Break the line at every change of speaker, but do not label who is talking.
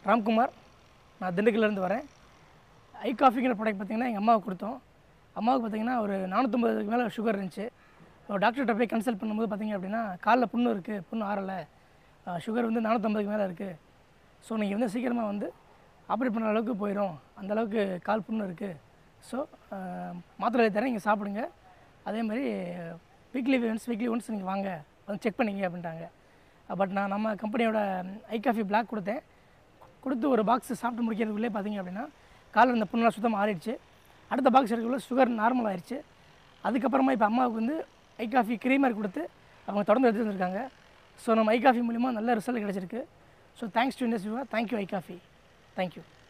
ராம்குமார் நான் திண்டுக்கல்லேருந்து வரேன் ஐ காஃபிங்கிற ப்ராடக்ட் பார்த்தீங்கன்னா எங்கள் அம்மாவுக்கு கொடுத்தோம் அம்மாவுக்கு பார்த்தீங்கன்னா ஒரு நானூற்றம்பதுக்கு மேலே சுகர் இருந்துச்சு ஒரு டாக்டர்கிட்ட போய் கன்சல்ட் பண்ணும்போது பார்த்தீங்க அப்படின்னா காலில் புண்ணு இருக்குது புண்ணு ஆறலை சுகர் வந்து நானூற்றம்பதுக்கு மேலே இருக்குது ஸோ நீங்கள் வந்து சீக்கிரமாக வந்து ஆப்ரேட் பண்ணுற அளவுக்கு போயிடும் அந்த அளவுக்கு கால் புண்ணு இருக்குது ஸோ மாத்திரை தரேன் நீங்கள் சாப்பிடுங்க அதே மாதிரி வீக்லி ஒன்ஸ் வீக்லி ஒன்ஸ் நீங்கள் வாங்க வந்து செக் பண்ணிங்க அப்படின்ட்டாங்க பட் நான் நம்ம கம்பெனியோட ஐ காஃபி பிளாக் கொடுத்தேன் கொடுத்து ஒரு பாக்ஸ் சாப்பிட்டு முடிக்கிறதுக்குள்ளே பார்த்தீங்க அப்படின்னா காலில் இருந்த புண்ணெல்லாம் சுத்தமாக ஆறிடுச்சு அடுத்த பாக்ஸ் எடுக்கக்குள்ள சுகர் நார்மல் ஆயிடுச்சு அதுக்கப்புறமா இப்போ அம்மாவுக்கு வந்து ஐ காஃபி க்ரீமர் கொடுத்து அவங்க தொடர்ந்து எடுத்துட்டு வந்திருக்காங்க ஸோ நம்ம ஐ காஃபி மூலிமா நல்ல ரிசல்ட் கிடச்சிருக்கு ஸோ தேங்க்ஸ் டு இண்டஸ்ட்ரிவா தேங்க்யூ ஐ காஃபி தேங்க்யூ